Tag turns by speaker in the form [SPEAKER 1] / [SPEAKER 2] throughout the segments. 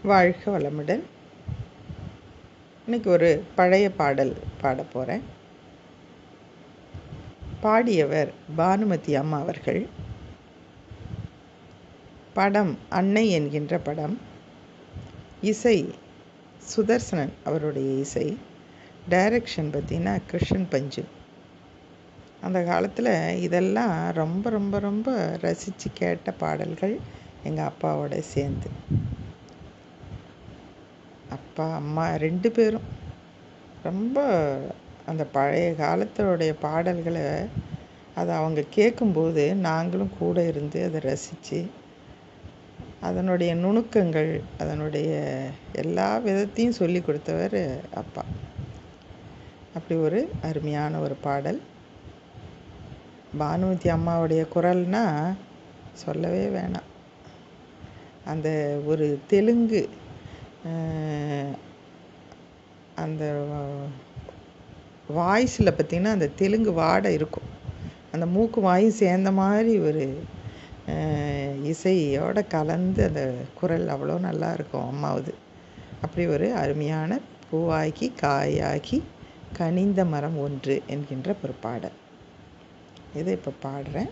[SPEAKER 1] வாழ்க வளமுடன் இன்னைக்கு ஒரு பழைய பாடல் பாட போகிறேன் பாடியவர் பானுமதி அம்மா அவர்கள் படம் அன்னை என்கின்ற படம் இசை சுதர்சனன் அவருடைய இசை டைரக்ஷன் பார்த்தீங்கன்னா கிருஷ்ணன் பஞ்சு அந்த காலத்தில் இதெல்லாம் ரொம்ப ரொம்ப ரொம்ப ரசித்து கேட்ட பாடல்கள் எங்கள் அப்பாவோட சேர்ந்து அப்பா அம்மா ரெண்டு பேரும் ரொம்ப அந்த பழைய காலத்தோடைய பாடல்களை அதை அவங்க கேட்கும்போது நாங்களும் கூட இருந்து அதை ரசித்து அதனுடைய நுணுக்கங்கள் அதனுடைய எல்லா விதத்தையும் சொல்லி கொடுத்தவர் அப்பா அப்படி ஒரு அருமையான ஒரு பாடல் பானுமதி அம்மாவுடைய குரல்னா சொல்லவே வேணாம் அந்த ஒரு தெலுங்கு அந்த வாய்ஸில் பார்த்திங்கன்னா அந்த தெலுங்கு வாடை இருக்கும் அந்த மூக்கு வாயும் சேர்ந்த மாதிரி ஒரு இசையோடு கலந்து அந்த குரல் அவ்வளோ நல்லா இருக்கும் அம்மாவுது அப்படி ஒரு அருமையான பூவாகி காயாகி கனிந்த மரம் ஒன்று என்கின்ற ஒரு பாடல் இதை இப்போ பாடுறேன்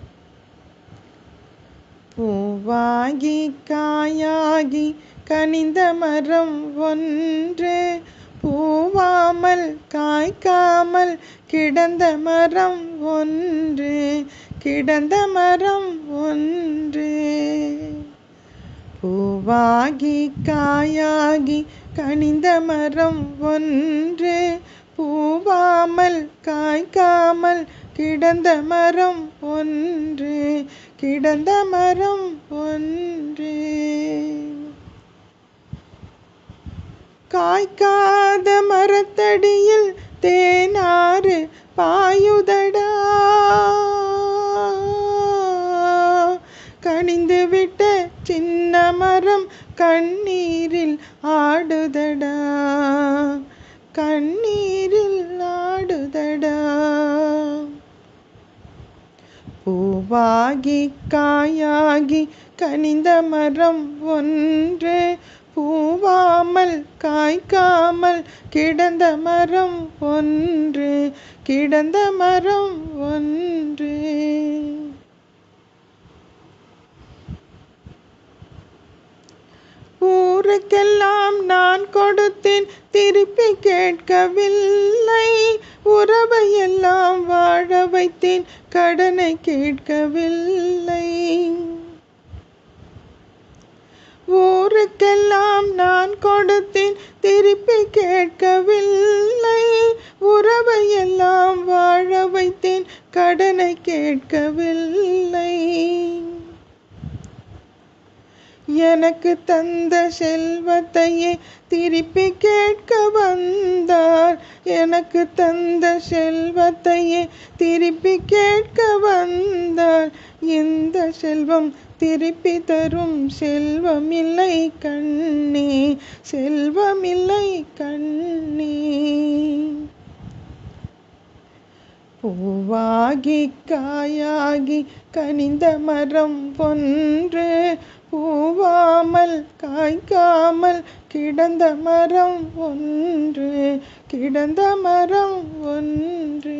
[SPEAKER 1] பூவாகி காயாகி கனிந்த மரம் ஒன்று பூவாமல் காய்க்காமல் கிடந்த மரம் ஒன்று கிடந்த மரம் ஒன்று பூவாகி காயாகி கனிந்த மரம் ஒன்று பூவாமல் காய்க்காமல் கிடந்த மரம் ஒன்று கிடந்த மரம் ஒன்று காய்க்காத மரத்தடியில் தேனாறு பாயுதடா கனிந்து விட்ட சின்ன மரம் கண்ணீரில் ஆடுதடா கண்ணீரில் ஆடுதடா பூவாகி காயாகி கனிந்த மரம் ஒன்று பூவாமல் காய்க்காமல் கிடந்த மரம் ஒன்று கிடந்த மரம் ஒன்று ஊருக்கெல்லாம் நான் கொடுத்தேன் திருப்பி கேட்கவில்லை உறவை எல்லாம் வாழ வைத்தேன் கடனை கேட்கவில்லை ஊருக்கெல்லாம் நான் கொடுத்தேன் திருப்பி கேட்கவில்லை உறவை எல்லாம் வாழ வைத்தேன் கடனை கேட்கவில்லை எனக்கு தந்த செல்வத்தையே திருப்பி கேட்க வந்தார் எனக்கு தந்த செல்வத்தையே திருப்பி கேட்க வந்தார் இந்த செல்வம் திருப்பி தரும் செல்வமில்லை கண்ணே செல்வமில்லை கண்ணே பூவாகி காயாகி கனிந்த மரம் ஒன்று பூவாமல் காய்க்காமல் கிடந்த மரம் ஒன்று கிடந்த மரம் ஒன்று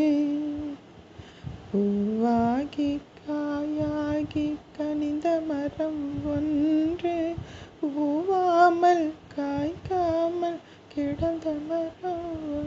[SPEAKER 1] பூவாகி காயாகி கனிந்த மரம் ஒன்று பூவாமல் காய்க்காமல் கிடந்த மரம்